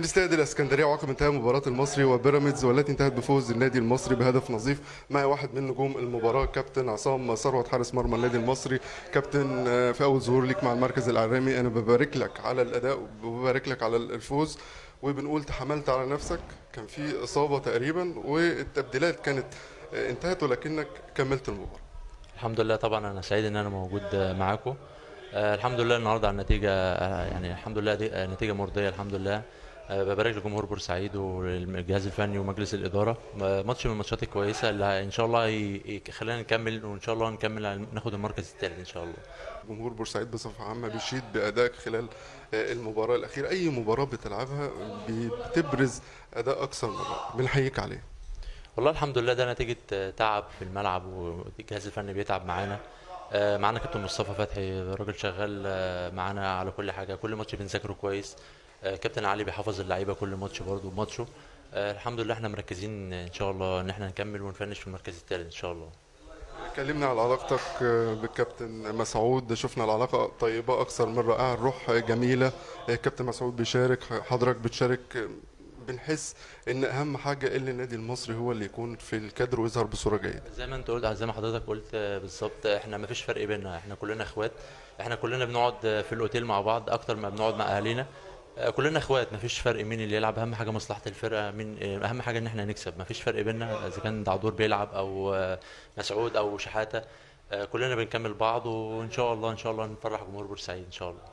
من استاد الاسكندريه وعقب انتهاء مباراه المصري وبيراميدز والتي انتهت بفوز النادي المصري بهدف نظيف مع واحد من نجوم المباراه كابتن عصام ثروت حارس مرمى النادي المصري كابتن آه، في اول ظهور ليك مع المركز الاعلامي انا ببارك لك على الاداء وببارك لك على الفوز وبنقول تحملت على نفسك كان في اصابه تقريبا والتبديلات كانت آه، انتهت ولكنك كملت المباراه الحمد لله طبعا انا سعيد ان انا موجود معاكم آه، الحمد لله النهارده على النتيجه آه، يعني الحمد لله دي آه، نتيجه مرضيه الحمد لله آه، ببارك لجمهور بورسعيد والجهاز الفني ومجلس الاداره آه، ماتش من الماتشات الكويسه اللي ان شاء الله ي- يخلينا نكمل وان شاء الله نكمل ناخد المركز الثالث ان شاء الله جمهور بورسعيد بصفه عامه بيشيد بادائك خلال آه، المباراه الاخيره اي مباراه بتلعبها بتبرز اداء اكثر من رائع بنحييك عليه والله الحمد لله ده نتيجة آه، تعب في الملعب والجهاز الفني بيتعب معانا آه، معانا كابتن مصطفى فتحي راجل شغال آه، معانا على كل حاجة كل ماتش بنذاكره كويس آه، كابتن علي بيحفظ اللعيبة كل ماتش برضه بماتشه آه، الحمد لله احنا مركزين ان شاء الله ان احنا نكمل ونفنش في المركز الثالث ان شاء الله كلمنا على علاقتك آه، بالكابتن مسعود شفنا العلاقه طيبه اكثر من رائعه الروح جميله آه، كابتن مسعود بيشارك حضرتك بتشارك آه، بنحس ان اهم حاجه ان النادي المصري هو اللي يكون في الكادر ويظهر بصوره جيده زي ما انت قلت زي ما حضرتك قلت آه، بالظبط احنا ما فيش فرق بيننا احنا كلنا اخوات احنا كلنا بنقعد آه، في الاوتيل مع بعض اكتر ما بنقعد مع اهالينا آه، كلنا اخوات ما فيش فرق مين اللي يلعب اهم حاجه مصلحه الفرقه مين آه، اهم حاجه ان احنا نكسب ما فيش فرق بيننا اذا كان دعدور بيلعب او آه، مسعود او شحاته آه، كلنا بنكمل بعض وان شاء الله ان شاء الله نفرح جمهور بورسعيد ان شاء الله